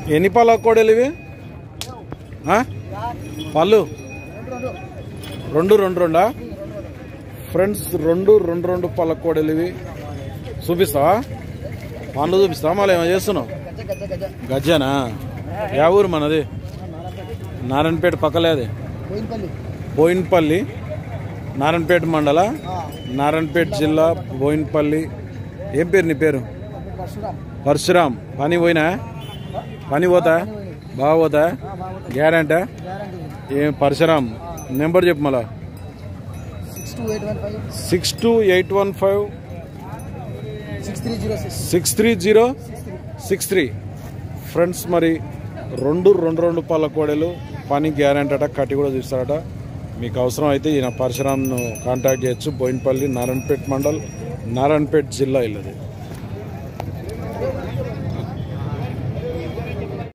ఎన్ని పళ్ళ కోడలు ఇవి ఆ? పళ్ళు రెండు రెండు రెండా ఫ్రెండ్స్ రెండు రెండు రెండు పళ్ళ కోడలు ఇవి చూపిస్తావా పండ్లు చూపిస్తావా మళ్ళీ ఏమో చేస్తున్నావు గజ్జానా యా ఊరు మనది నారాయణపేట పక్కలే అది బోయిన్పల్లి నారాయణపేట మండల నారాయణపేట జిల్లా బోయిన్పల్లి ఏం పేరు నీ పేరు పరశురామ్ పని పోయినా పని పోతా బాగా పోతా గ్యారంటీ ఏం పరశురామ్ నెంబర్ చెప్పు మళ్ళా six two eight one five six two eight one five six three zero six six three zero six three friends మరి రెండు రెండు రెండు పళ్ళ కోడలు పని గ్యారెంటీ అట కట్టి కూడా చూస్తారట మీకు అవసరం అయితే ఈయన పరశురామ్ను కాంటాక్ట్ చేయొచ్చు బోయినపల్లి నారాయణపేట మండల్ నారాయణపేట జిల్లా ఇల్లది